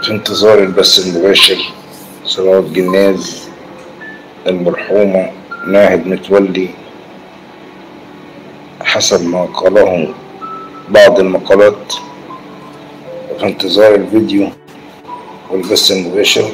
في انتظار البث المباشر صلوات جناز المرحومة ناهد متولي حسب ما قاله بعض المقالات في انتظار الفيديو والبث المباشر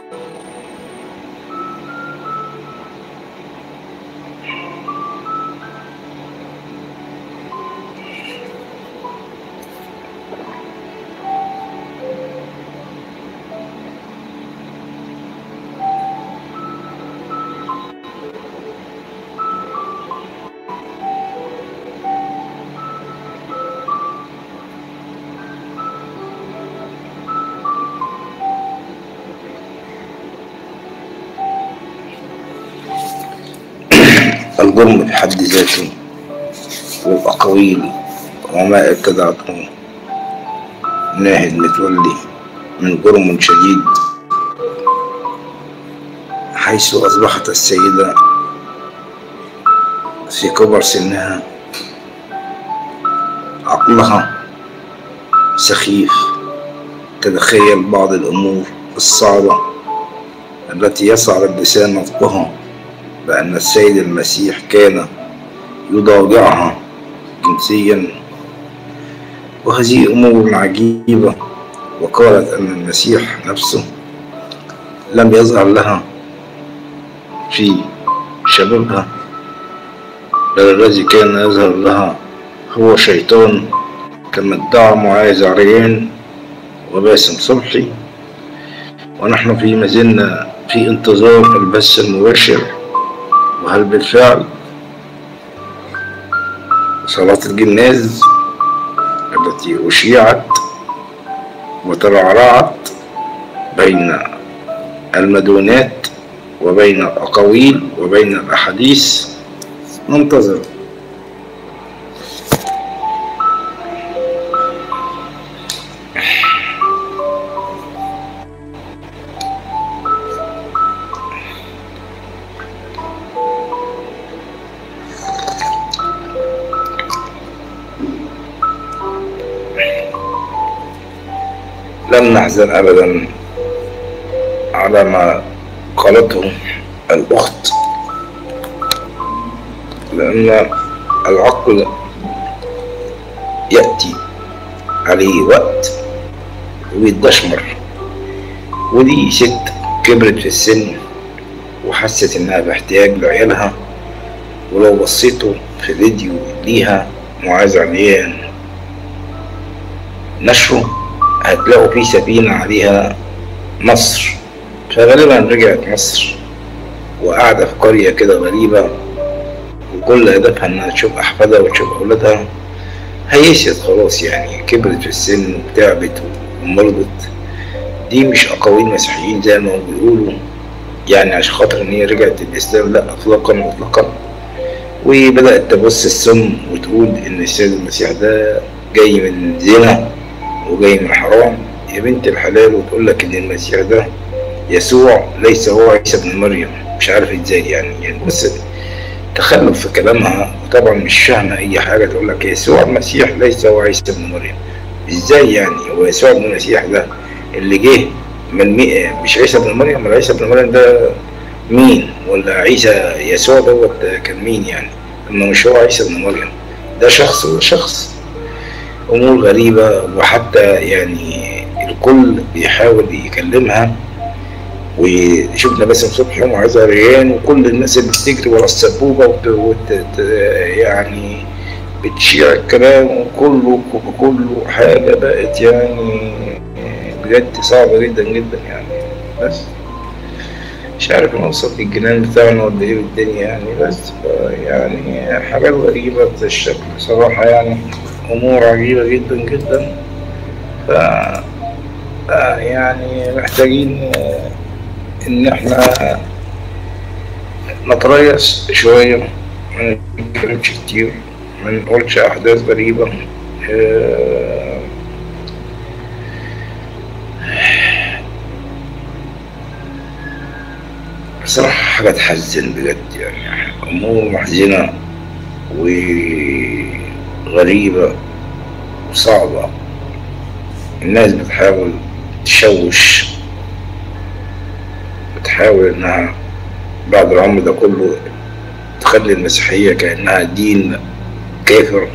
الجرم بحد ذاته والأقاويل وما ابتدعته ناهد متولي من جرم شديد حيث أصبحت السيدة في كبر سنها عقلها سخيف تتخيل بعض الأمور الصعبة التي يصعب اللسان نطقها بأن السيد المسيح كان يضاجعها جنسيا وهذه أمور عجيبة وقالت أن المسيح نفسه لم يظهر لها في شبابها بل الذي كان يظهر لها هو شيطان كما ادعى معاذ عريان وباسم صبحي ونحن في مازلنا في انتظار البث المباشر وهل بالفعل صلاة الجناز التي أشيعت وترعرعت بين المدونات وبين الأقاويل وبين الأحاديث ننتظر لم نحزن أبدا على ما قالته الأخت لأن العقل يأتي عليه وقت ويتدشمر ودي ست كبرت في السن وحست إنها باحتياج لعيالها ولو بصيتوا في فيديو ليها معاذ عميان نشره هتلاقوا في سفينة عليها مصر فغالبا رجعت مصر وقاعدة في قرية كده غريبة وكل هدفها إنها تشوف أحفادها وتشوف أولادها هيست خلاص يعني كبرت في السن وتعبت ومرضت دي مش أقاويل مسيحيين زي ما بيقولوا يعني عشان خاطر إن هي رجعت الإسلام لا إطلاقا مطلقا وبدأت تبص السم وتقول إن السيد المسيح ده جاي من زنا وجاي من حرام يا بنت الحلال وتقول لك ان المسيح ده يسوع ليس هو عيسى ابن مريم مش عارف ازاي يعني يعني بس تخلف في كلامها وطبعا مش فاهمه اي حاجه تقول لك يسوع المسيح ليس هو عيسى ابن مريم ازاي يعني هو يسوع ابن المسيح ده اللي جه من مي... مش عيسى ابن مريم ولا عيسى ابن مريم ده مين ولا عيسى يسوع دوت كان مين يعني انه مش هو عيسى ابن مريم ده شخص وده شخص امور غريبه وحتى يعني الكل بيحاول يكلمها وشفنا باسم صبحي ومعاذ ريان وكل الناس اللي بتجري ورا السبوبه وت... وت... يعني بتشيع الكلام وكله كله حاجه بقت يعني بجد صعبه جدا جدا يعني بس مش عارف نوصل للجنان بتاعنا ولا ايه الدنيا يعني بس يعني حاجات غريبة الشكل صراحة يعني أمور عجيبة جدا جدا ف يعني محتاجين إن إحنا نتريث شوية ما نتكلمش كتير ما نقولش أحداث غريبة بصراحة حاجة تحزن بجد يعني أمور محزنة وغريبة وصعبة الناس بتحاول تشوش بتحاول انها بعد العمر ده كله تخلي المسيحية كأنها دين كافر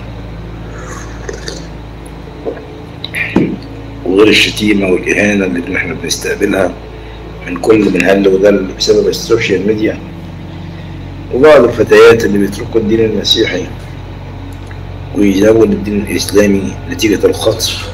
وغير الشتيمة والإهانة اللي احنا بنستقبلها من كل من هل وذل بسبب السوشيال ميديا وبعض الفتيات اللي بيتركوا الدين المسيحي ويذهبوا للدين الإسلامي نتيجة الخطف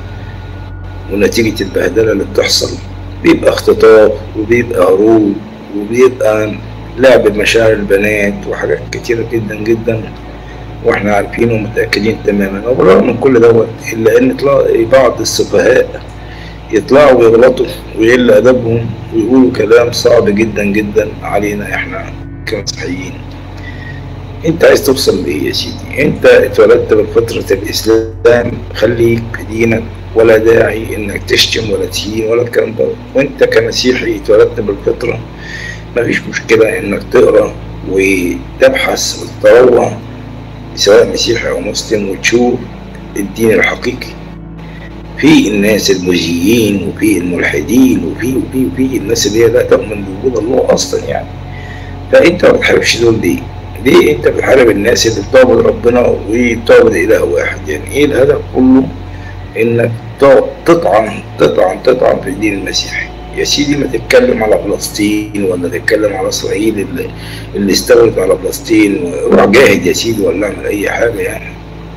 ونتيجة البهدلة اللي بتحصل بيبقى اختطاف وبيبقى هروب وبيبقى لعب بمشاعر البنات وحاجات كتيرة جدا جدا واحنا عارفين ومتأكدين تماما وبالرغم من كل دوت إلا إن تلاقي بعض السفهاء يطلعوا ويغلطوا ويقل أدبهم ويقولوا كلام صعب جدا جدا علينا احنا كمسيحيين انت عايز توصل لايه يا سيدي انت اتولدت بفطرة الاسلام خليك في دينك ولا داعي انك تشتم ولا تهين ولا الكلام ده وانت كمسيحي اتولدت بالفطرة مفيش مشكلة انك تقرا وتبحث وتتروع سواء مسيحي او مسلم وتشوف الدين الحقيقي في الناس المزيين وفي الملحدين وفي وفي وفي الناس اللي هي لا تؤمن بوجود الله اصلا يعني فانت ما بتحاربش دول ليه؟ ليه انت بتحارب الناس اللي بتعبد ربنا وبتعبد اله واحد يعني ايه الهدف كله انك تطعن تطعن تطعن في الدين المسيحي يا سيدي ما تتكلم على فلسطين ولا تتكلم على اسرائيل اللي, اللي استولت على فلسطين وروح جاهد يا سيدي ولا اعمل اي حاجه يعني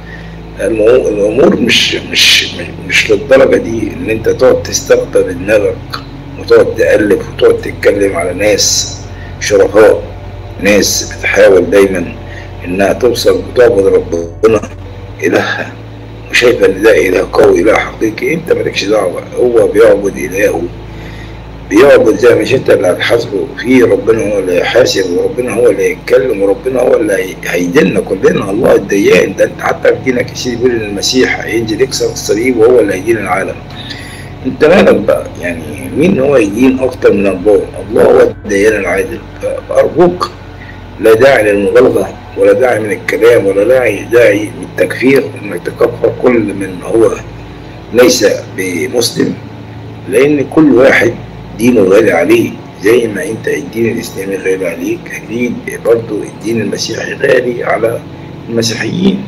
الامور مش مش مش للدرجه دي ان انت تقعد تستغبى بدماغك وتقعد تالف وتقعد تتكلم على ناس شرفاء ناس بتحاول دايما انها توصل وتعبد ربنا الهها وشايفه ان ده اله قوي اله حقيقي انت مالكش دعوه هو بيعبد الهه بيعبد زي مش انت اللي هتحاسبه في ربنا هو اللي هيحاسب وربنا هو اللي هيتكلم وربنا هو اللي هيدلنا كلنا الله الديان ده انت حتى في دينك يا سيدي بيقول ان المسيح هينزل يكسر الصليب وهو اللي هيدين العالم انت مالك بقى يعني مين هو يدين اكتر من الله الله هو الديان العادل فارجوك لا داعي للمبالغه ولا داعي من الكلام ولا داعي داعي للتكفير انك تكفر كل من هو ليس بمسلم لان كل واحد دينه غالي عليه زي ما انت الدين الاسلامي غالي عليك اكيد برضه الدين المسيحي غالي على المسيحيين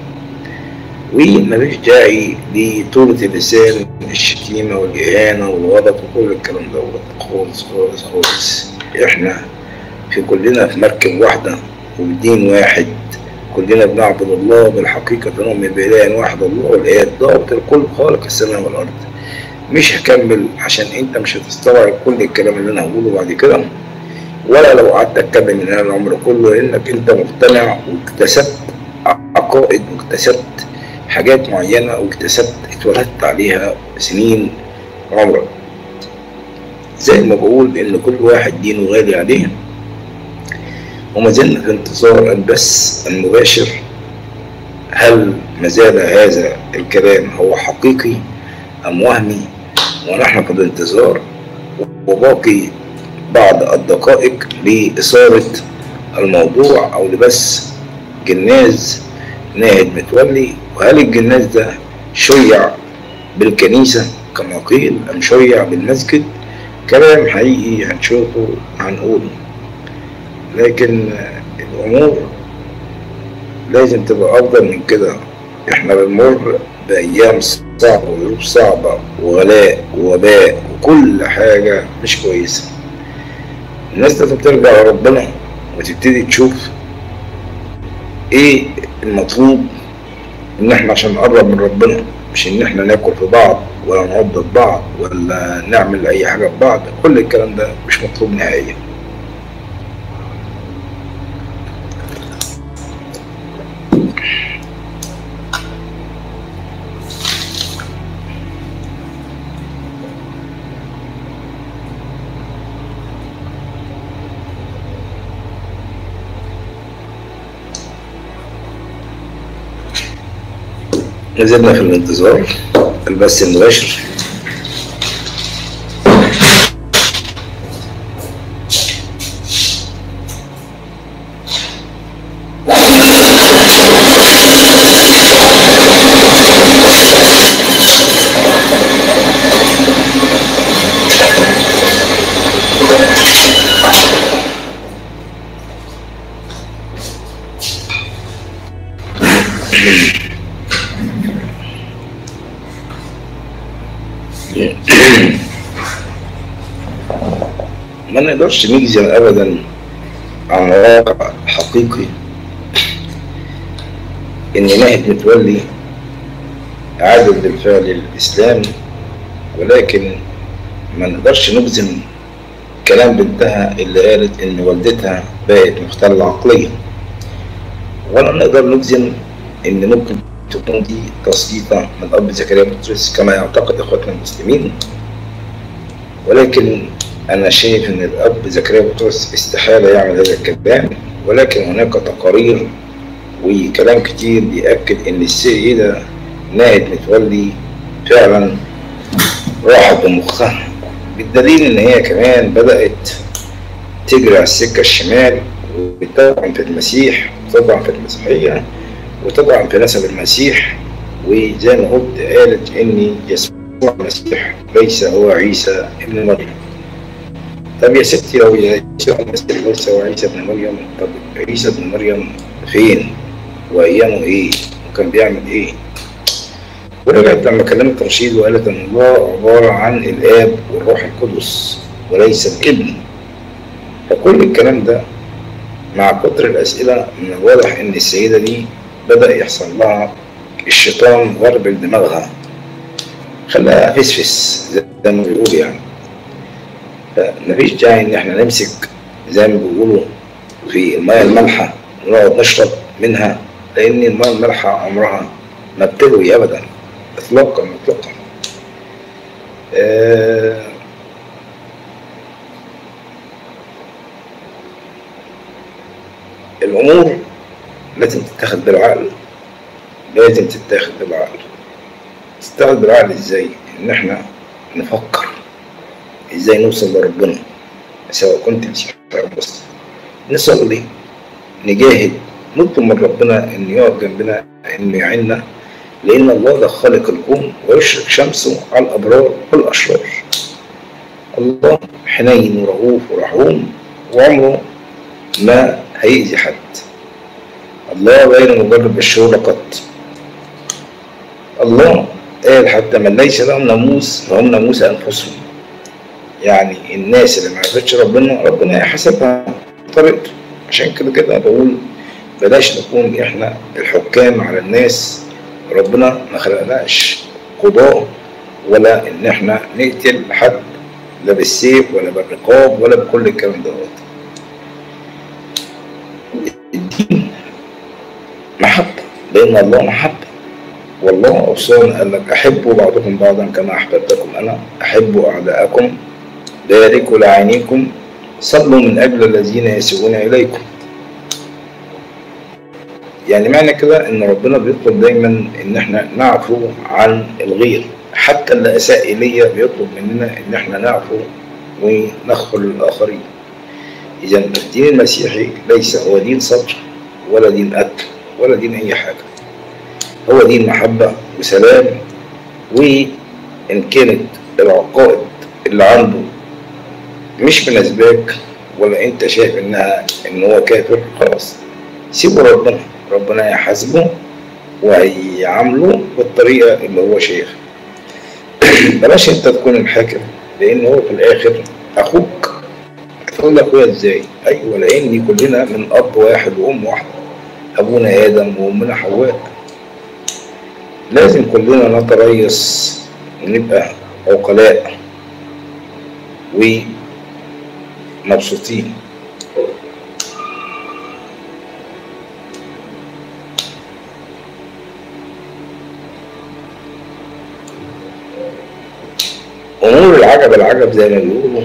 ومفيش داعي لطولة اللسان الشتيمة والإهانة والغضب وكل الكلام دوت خالص خالص خالص احنا في كلنا في مركب واحدة وبدين واحد كلنا بنعبد الله بالحقيقة نؤمن بإله واحد الله والآيات ضابط الكل خالق السماء والأرض مش هكمل عشان انت مش هتستوعب كل الكلام اللي انا هقوله بعد كده ولا لو قعدت اتكلم من هنا العمر كله لانك انت مقتنع واكتسبت عقائد واكتسبت حاجات معينة واكتسبت اتولدت عليها سنين عمرك زي ما بقول ان كل واحد دينه غالي عليه وما زلنا في انتظار البث المباشر هل ما زال هذا الكلام هو حقيقي أم وهمي ونحن في الانتظار وباقي بعض الدقائق لإثارة الموضوع أو لبث جناز ناهد متولي وهل الجناز ده شيع بالكنيسة كما قيل أم شيع بالمسجد كلام حقيقي هنشوفه هنقوله لكن الأمور لازم تبقى أفضل من كده احنا بنمر بأيام صعبة وظروف صعبة وغلاء ووباء وكل حاجة مش كويسة الناس لازم ترجع لربنا وتبتدي تشوف ايه المطلوب ان احنا عشان نقرب من ربنا مش ان احنا ناكل في بعض ولا نعض في بعض ولا نعمل اي حاجة في بعض كل الكلام ده مش مطلوب نهائيا نزلنا في الانتظار البث المباشر ما نقدرش نجزم ابدا عن واقع حقيقي ان ناهد متولي عادل بالفعل للاسلام ولكن ما نقدرش نجزم كلام بنتها اللي قالت ان والدتها بقت مختلة عقليا ولا نقدر نجزم ان ممكن تكون دي تسليطة من اب زكريا بطرس كما يعتقد اخواتنا المسلمين ولكن انا شايف ان الاب زكريا بطرس استحالة يعمل هذا الكلام ولكن هناك تقارير وكلام كتير بيأكد ان السيدة ناهد متولي فعلا راحت بمخها بالدليل ان هي كمان بدأت تجري على السكة الشمال وتطعن في المسيح وتطعن في المسيحية وتطعن في نسب المسيح وزي ما قلت قالت ان يسوع المسيح ليس هو عيسى ابن مريم طب يا ستي لو يسوع المسيح ليس هو عيسى ابن مريم طب عيسى ابن مريم فين وايامه ايه وكان بيعمل ايه ورجعت لما كلمت رشيد وقالت ان الله عبارة عن الاب والروح القدس وليس الابن فكل الكلام ده مع كتر الاسئلة من الواضح ان السيدة دي بدأ يحصل لها الشيطان ضرب لدماغها خلاها فسفس زي ما بيقول يعني فمفيش داعي ان احنا نمسك زي ما بيقولوا في المياه المالحة ونقعد نشرب منها لان المياه المالحة عمرها ما بتروي ابدا اطلاقا اطلاقا آه الامور لازم تتاخد بالعقل لازم تتاخد بالعقل تتاخد بالعقل ازاي ان احنا نفكر ازاي نوصل لربنا سواء كنت مسيحي او مسلم نصلي نجاهد نطلب من ربنا ان يقف جنبنا انه يعيننا لأن الله ده خالق الكون ويشرق شمسه على الأبرار والأشرار الله حنين ورؤوف ورحوم وعمره ما هيأذي حد الله غير مجرد بالشهور قط الله قال حتى من ليس لهم ناموس فهم ناموس أنفسهم يعني الناس اللي ما عرفتش ربنا ربنا يحاسبها بطريقته عشان كده كده بقول بلاش نكون احنا الحكام على الناس ربنا ما خلقناش قضاء ولا ان احنا نقتل حد لا بالسيف ولا بالرقاب ولا بكل الكلام دوت الدين محبة لأن الله محبة والله أوصانا قال لك أحبوا بعضكم بعضا كما أحببتكم أنا أحبوا أعداءكم باركوا لعينيكم صلوا من أجل الذين يسيئون إليكم يعني معنى كده ان ربنا بيطلب دايما ان احنا نعفو عن الغير حتى اللي اساء الي بيطلب مننا ان احنا نعفو ونغفر للاخرين اذا الدين المسيحي ليس هو دين صبر ولا دين قتل ولا دين اي حاجه هو دين محبه وسلام وان كانت العقائد اللي عنده مش مناسباك ولا انت شايف انها ان هو كافر خلاص سيبه ربنا ربنا يحاسبه وهيعامله بالطريقة اللي هو شايفها بلاش انت تكون الحاكم لان هو في الاخر اخوك هتقول لك اخويا ازاي ايوه لان كلنا من اب واحد وام واحده ابونا ادم وامنا حواء لازم كلنا نتريث ونبقى عقلاء ومبسوطين امور العجب العجب زي ما بيقولوا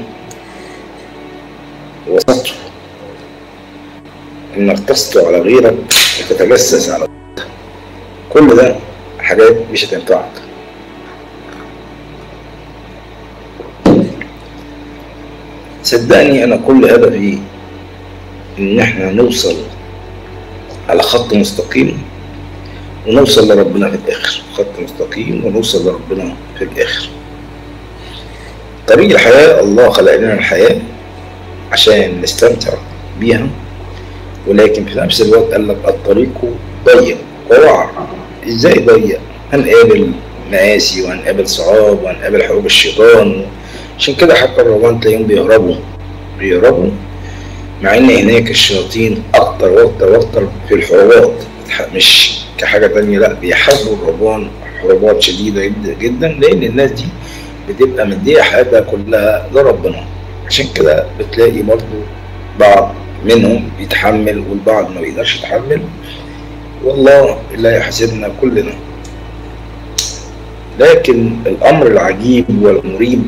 وسطه انك تسطو على غيرك وتتجسس على غيرك كل ده حاجات مش هتنفعك صدقني انا كل هدفي ان احنا نوصل على خط مستقيم ونوصل لربنا في الاخر خط مستقيم ونوصل لربنا في الاخر طريق الحياة الله خلق لنا الحياة عشان نستمتع بيها ولكن في نفس الوقت قال لك الطريق ضيق ووعر ازاي ضيق هنقابل مآسي وهنقابل صعاب وهنقابل حروب الشيطان عشان كده حتى الرومان تلاقيهم بيهربوا بيهربوا مع ان هناك الشياطين اكتر واكتر واكتر في الحروبات مش كحاجه تانية لا بيحاربوا الرهبان حروبات شديده جدا جدا لان الناس دي بتبقى مديه حياتها كلها لربنا عشان كده بتلاقي برضو بعض منهم بيتحمل والبعض ما بيقدرش يتحمل والله لا يحاسبنا كلنا لكن الامر العجيب والمريب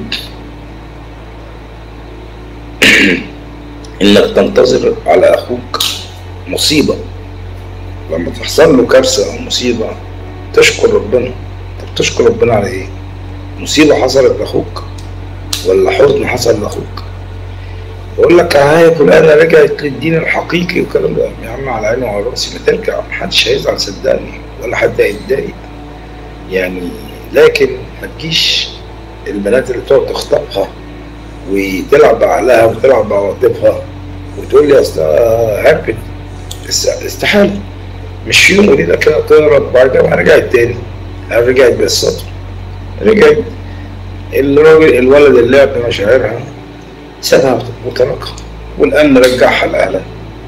انك تنتظر على اخوك مصيبه لما تحصل له كارثه او مصيبه تشكر ربنا طب تشكر ربنا على ايه مصيبه حصلت لاخوك ولا حزن حصل لاخوك يقول لك ها فلانه رجعت للدين الحقيقي والكلام ده يا عم على عيني وعلى راسي ما ترجع محدش هيزعل صدقني ولا حد هيتضايق يعني لكن ما تجيش البنات اللي بتقعد تخطبها وتلعب بعقلها وتلعب بعواطفها وتقول لي اصل هبت استحاله مش في يوم وليله كده تهرب بعد كده رجعت تاني رجعت بالسطر رجعت الراجل الولد اللي لعب بمشاعرها سابها وتركها والامن رجعها لاهلها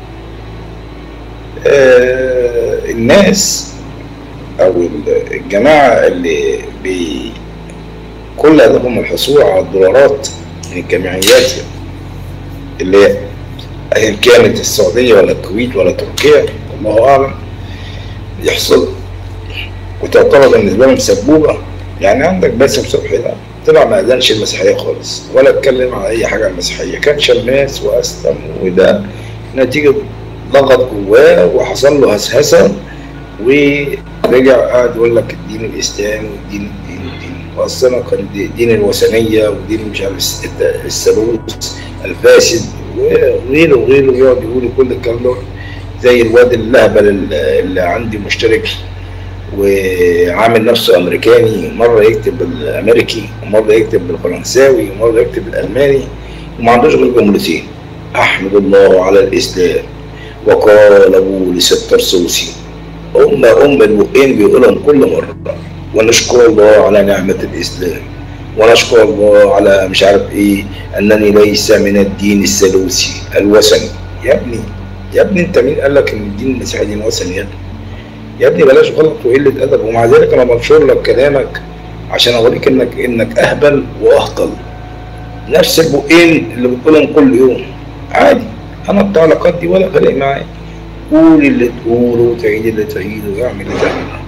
آه الناس او الجماعه اللي بي كل هدفهم الحصول على الدولارات من الجمعيات اللي هي ايا كانت السعوديه ولا الكويت ولا تركيا الله اعلم يحصل وتعتبر بالنسبه لهم سبوبه يعني عندك باسم صبحي ده طلع ما اذنش المسيحيه خالص ولا اتكلم على اي حاجه عن المسيحيه كان شماس واسلم وده نتيجه ضغط جواه وحصل له هسهسه ورجع قاعد يقول لك الدين الاسلامي والدين الدين الدين واصلا كان دين الوثنيه ودين مش عارف الثالوث الفاسد وغيره وغيره يقعد يقول كل الكلام ده زي الواد اللهبل اللي عندي مشترك وعامل نفسه امريكاني مره يكتب بالامريكي ومره يكتب بالفرنساوي ومره يكتب بالالماني وما عندوش غير جملتين احمد الله على الاسلام وقال بولس الترسوسي هم ام البقين بيقولهم كل مره ونشكر الله على نعمه الاسلام ونشكر الله على مش عارف ايه انني ليس من الدين الثالوثي الوثني يا ابني يا ابني انت مين قال لك ان الدين المسيحي دين وثني يا ابني يا ابني بلاش غلط وقله ادب ومع ذلك انا بنشر لك كلامك عشان اوريك انك انك اهبل واهطل نفس البقين اللي بتقولهم كل يوم عادي انا بتاع العلاقات دي ولا فارق معايا قول اللي تقوله وتعيد اللي تعيده واعمل اللي تعمله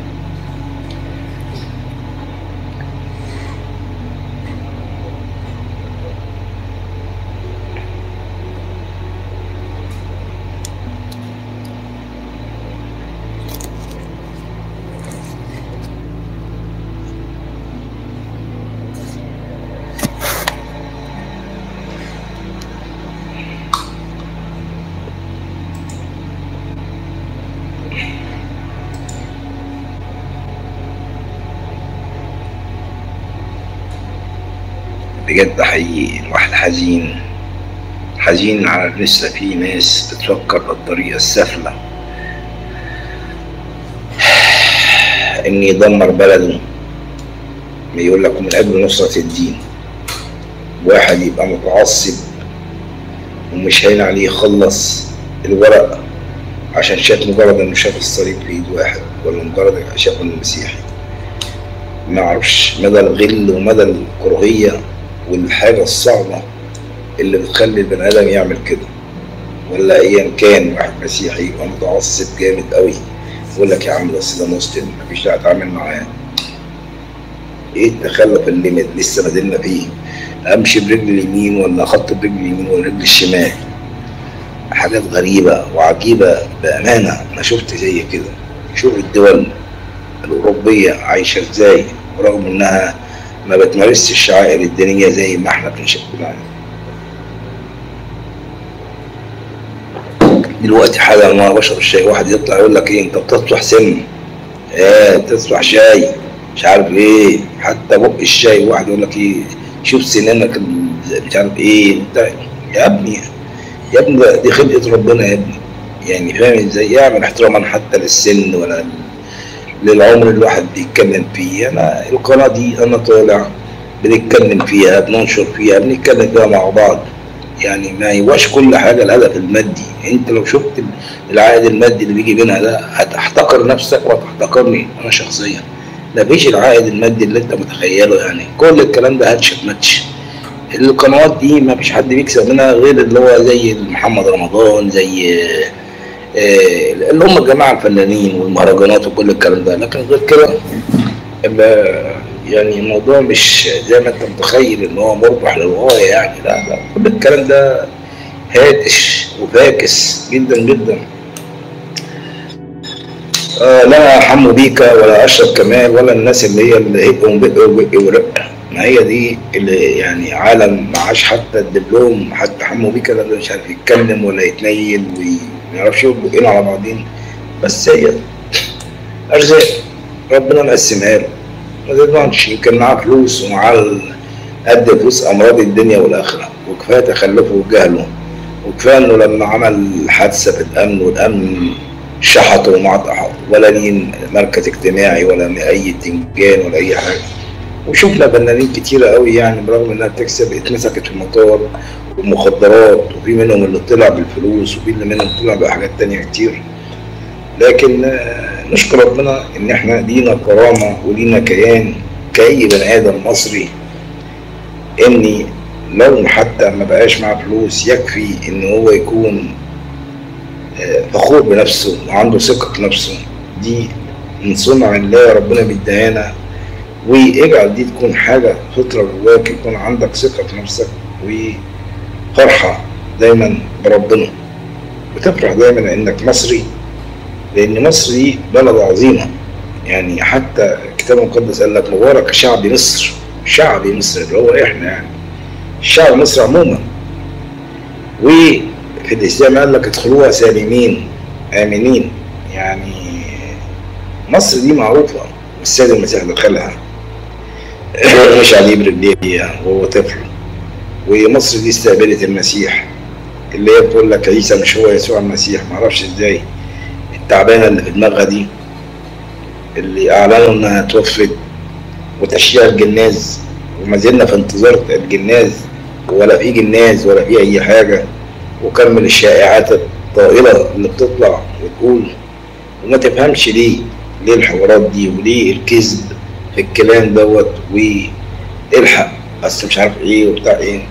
بجد حقيقي الواحد حزين حزين على لسه في ناس بتفكر بالطريقة السافلة إن يدمر بلده بيقول لك من أجل نصرة الدين واحد يبقى متعصب ومش هين عليه يخلص الورق عشان شاف مجرد انه شاف الصليب في ايد واحد ولا مجرد شاف انه مسيحي ما اعرفش مدى الغل ومدى الكراهيه والحاجة الصعبة اللي بتخلي البني آدم يعمل كده ولا أيا كان واحد مسيحي يبقى متعصب جامد قوي يقول لك يا عم بس ده مسلم مفيش داعي أتعامل معاه إيه التخلف اللي لسه مازلنا فيه أمشي برجل اليمين ولا أخط برجل اليمين ولا رجل الشمال حاجات غريبة وعجيبة بأمانة ما شفت زي كده شوف الدول الأوروبية عايشة إزاي ورغم إنها ما بتمارسش الشعائر الدينية زي ما احنا بنشوف دلوقتي حاجة ما بشرب الشاي واحد يطلع يقول لك ايه انت بتصبح سم ايه بتصبح شاي مش عارف ايه حتى بق الشاي واحد يقول لك ايه شوف سنانك مش عارف ايه انت يا ابني يا ابني دي خلقة ربنا يا ابني يعني فاهم ازاي يعمل احتراما حتى للسن ولا للعمر الواحد بيتكلم فيه انا القناه دي انا طالع بنتكلم فيها بننشر فيها بنتكلم فيها مع بعض يعني ما يبقاش كل حاجه الهدف المادي انت لو شفت العائد المادي اللي بيجي منها ده هتحتقر نفسك وهتحتقرني انا شخصيا مفيش العائد المادي اللي انت متخيله يعني كل الكلام ده هاتش ماتش القنوات دي ما فيش حد بيكسب منها غير اللي هو زي محمد رمضان زي آه، اللي هم الجماعه الفنانين والمهرجانات وكل الكلام ده لكن غير كده يعني الموضوع مش زي ما انت متخيل ان هو مربح للغايه يعني لا لا كل الكلام ده هاتش وفاكس جدا جدا آه لا حمو بيكا ولا اشرف كمال ولا الناس اللي هي اللي هي ما هي دي اللي يعني عالم معاش حتى الدبلوم حتى حمو بيكا ده مش عارف يتكلم ولا يتنيل وما يعرفش يقول على بعضين بس هي ارزاق ربنا مقسمها له ما تضمنش يمكن معاه فلوس ومعاه قد فلوس امراض الدنيا والاخره وكفايه تخلفه وجهله وكفايه انه لما عمل حادثه في الامن والامن شحطه وما ولا ليه مركز اجتماعي ولا اي تنجان ولا اي حاجه وشفنا فنانين كتيرة قوي يعني برغم انها بتكسب اتمسكت في المطار ومخدرات وفي منهم اللي طلع بالفلوس وفي اللي منهم طلع بحاجات تانية كتير لكن آه، نشكر ربنا ان احنا لينا كرامة ولينا كيان كأي بني آدم مصري اني لو حتى ما بقاش معاه فلوس يكفي ان هو يكون آه، فخور بنفسه وعنده ثقة في نفسه دي من صنع الله ربنا بيديهانا واجعل دي تكون حاجة فطرة جواك يكون عندك ثقة في نفسك وفرحة دايما بربنا وتفرح دايما انك مصري لان مصر دي بلد عظيمة يعني حتى الكتاب المقدس قال لك مبارك شعب مصر شعب مصر اللي هو احنا يعني الشعب مصر عموما وفي الاسلام قال لك ادخلوها سالمين امنين يعني مصر دي معروفة السيد المسيح دخلها مش عليه برجليه وهو طفل ومصر دي استقبلت المسيح اللي هي بتقول لك عيسى مش هو يسوع المسيح معرفش ازاي التعبانه اللي في دماغها دي اللي اعلنوا انها توفت وتشييع الجناز وما زلنا في انتظار الجناز ولا في جناز ولا في اي حاجه وكم من الشائعات الطائله اللي بتطلع وتقول وما تفهمش ليه ليه الحوارات دي وليه الكذب في الكلام دوت والحق اصل مش عارف ايه وبتاع ايه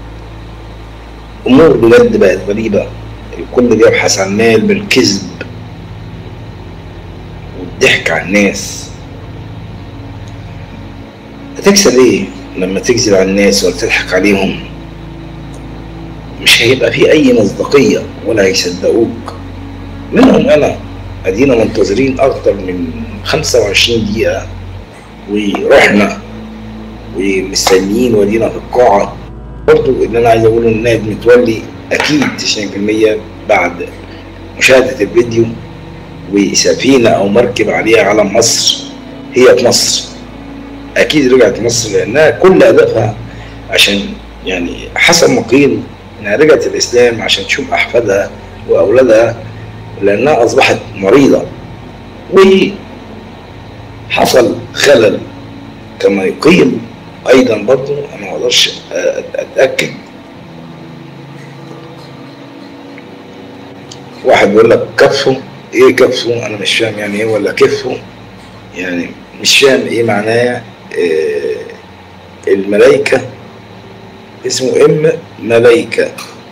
امور بجد بقت غريبه الكل بيبحث عن مال بالكذب والضحك على الناس هتكسب ايه لما تكذب على الناس ولا تضحك عليهم مش هيبقى في اي مصداقيه ولا هيصدقوك منهم انا ادينا منتظرين اكتر من 25 دقيقه ورحنا ومستنيين ودينا في القاعة برضو اللي أنا عايز أقوله إن نائب متولي أكيد 90% بعد مشاهدة الفيديو وسفينة أو مركب عليها علم مصر هي في مصر أكيد رجعت مصر لأنها كل هدفها عشان يعني حسب ما قيل إنها رجعت الإسلام عشان تشوف أحفادها وأولادها لأنها أصبحت مريضة حصل خلل كما يقيل ايضا برضو انا ما اقدرش اتاكد واحد بيقول لك كفه ايه كفه انا مش فاهم يعني ايه ولا كفه يعني مش فاهم ايه معناه إيه الملايكة اسمه ام ملايكة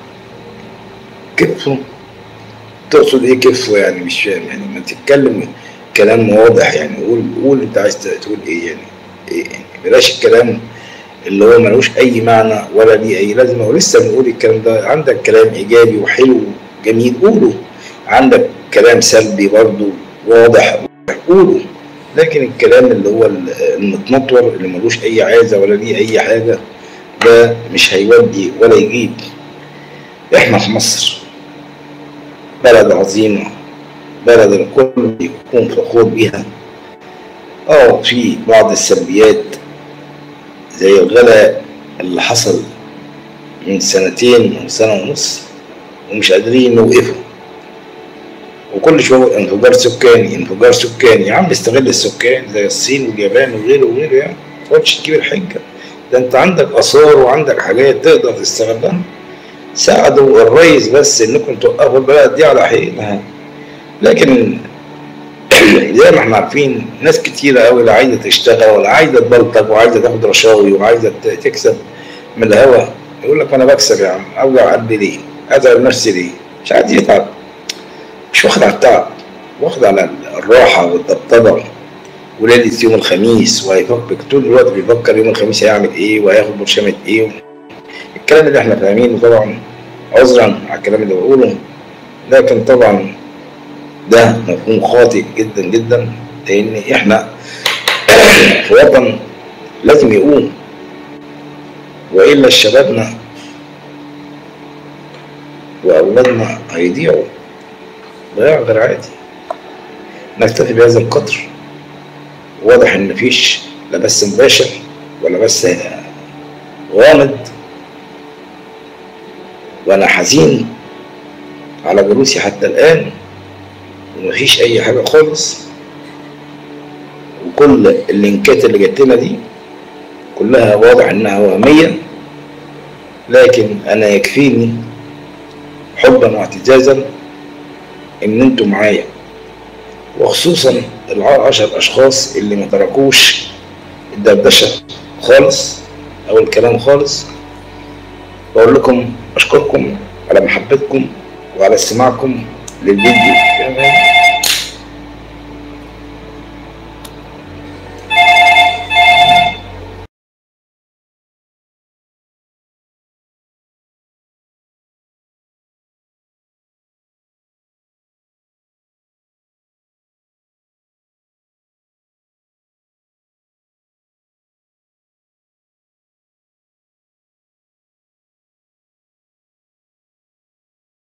كفه تقصد ايه كفه يعني مش فاهم يعني ما تتكلم كلام واضح يعني قول قول انت عايز تقول ايه يعني إيه يعني بلاش الكلام اللي هو ملوش اي معنى ولا ليه اي لازمه ولسه بنقول الكلام ده عندك كلام ايجابي وحلو جميل قوله عندك كلام سلبي برضه واضح قوله لكن الكلام اللي هو المتنطور اللي ملوش اي عايزه ولا ليه اي حاجه ده مش هيودي ولا يجيب احنا في مصر بلد عظيمه بلد الكل يكون فخور بيها اه في بعض السلبيات زي الغلاء اللي حصل من سنتين او سنة ونص ومش قادرين نوقفه وكل شوية انفجار سكاني انفجار سكاني يا عم استغل السكان زي الصين واليابان وغيره وغيره يعني ما تجيب الحجة ده انت عندك اثار وعندك حاجات تقدر تستغلها ساعدوا الرئيس بس انكم توقفوا البلد دي على حيلها لكن زي ما احنا عارفين ناس كتيرة قوي لا عايزة تشتغل ولا عايزة تبلطج وعايزة تاخد رشاوي وعايزة ت- تكسب من الهوا يقول لك انا بكسب يا عم اوجع قلبي ليه؟ اتعب نفسي ليه؟ مش عايز يتعب مش واخد على التعب واخد على الراحة والطبطبة وليلة يوم الخميس وهيفكر طول الوقت بيفكر يوم الخميس هيعمل ايه وهياخد برشامة ايه الكلام اللي احنا فاهمينه طبعا عذرا على الكلام اللي بقوله لكن طبعا ده مفهوم خاطئ جدا جدا لان احنا في وطن لازم يقوم والا شبابنا واولادنا هيضيعوا ضياع غير عادي نكتفي بهذا القدر واضح ان مفيش لا بس مباشر ولا بس غامض وانا حزين على جلوسي حتى الان ومفيش اي حاجه خالص وكل اللينكات اللي جت لنا دي كلها واضح انها وهميه لكن انا يكفيني حبا واعتزازا ان انتوا معايا وخصوصا العشر اشخاص اللي ما تركوش الدردشه خالص او الكلام خالص بقول لكم اشكركم على محبتكم وعلى استماعكم للفيديو